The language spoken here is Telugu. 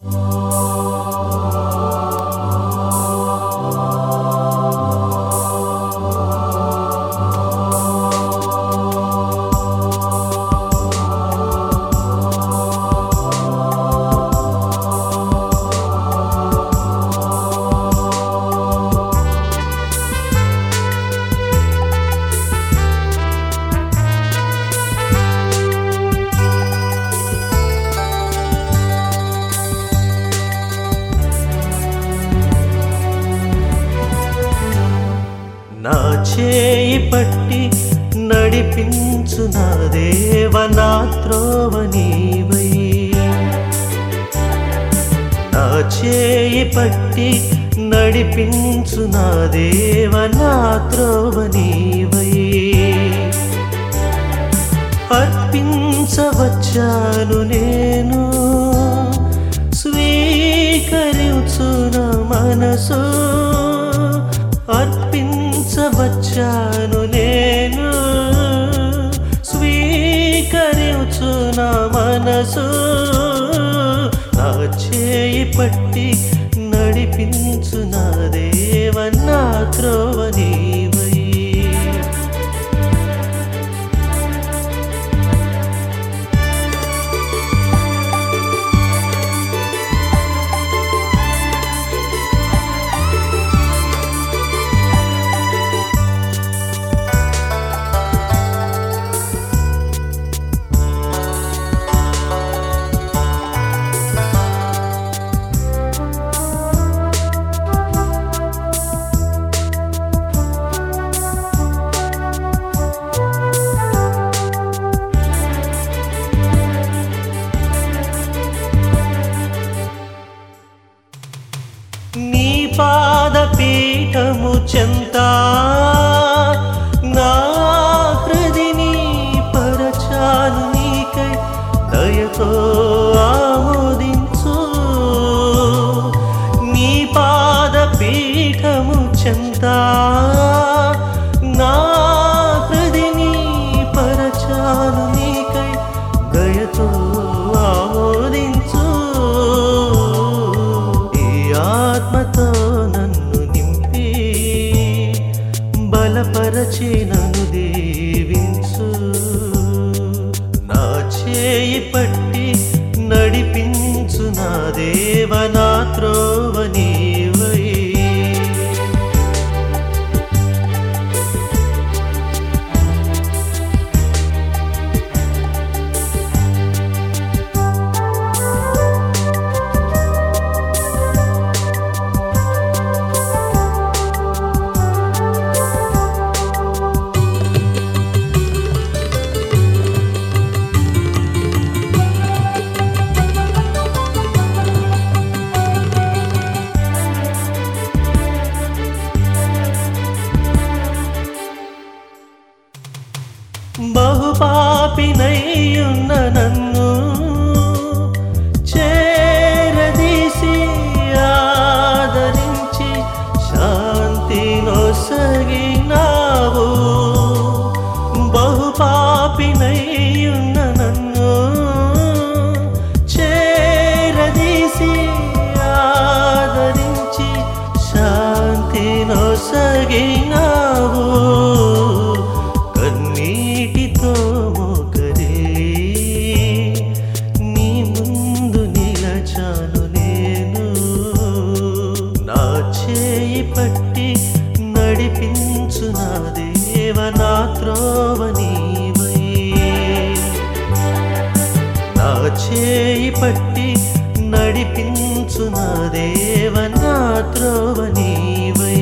నా చేయి పట్టి నడిపించు నా దేవ నా త్రోవ నీవై నా చేయి పట్టి నడిపించు నా దేవ నా త్రోవ నీవై అర్పించవచ్చాను నేను స్వీకరించున మనసు అర్పించవచ్చాను నేను స్వీకరించున మనసు నా చేయి పట్టి నడిపించు నా దేవ నా త్రోవ నీవై నీ పాదపీఠము చెంత నా హృదిని పరచాను నీకై దయతో ఆమోదించు నీ పాదపీఠము చెంత నా హృదిని పరచాను నీకై దయతో ఆమోదించు ఈ ఆత్మతో నన్ను నింపి బలపరచి నన్ను దీవించు నా చేయి పట్టి నడిపించు నా దేవ నా త్రోవ నీవై బహుపాపినయ్యున్న నన్ను చేరదీసి ఆదరించి శాంతి నొసగినావు బహుపాపినయ్యున్న నన్ను చేరదీసి ఆదరించి శాంతి నొసగినావు కన్నీటితో మోకరి నీ ముందు నిలచాను నేను నా చేయి పట్టి నడిపించు నా దేవ నా త్రోవ నీవై నా చేయి పట్టి నడిపించు నా దేవ నా త్రోవ నీవై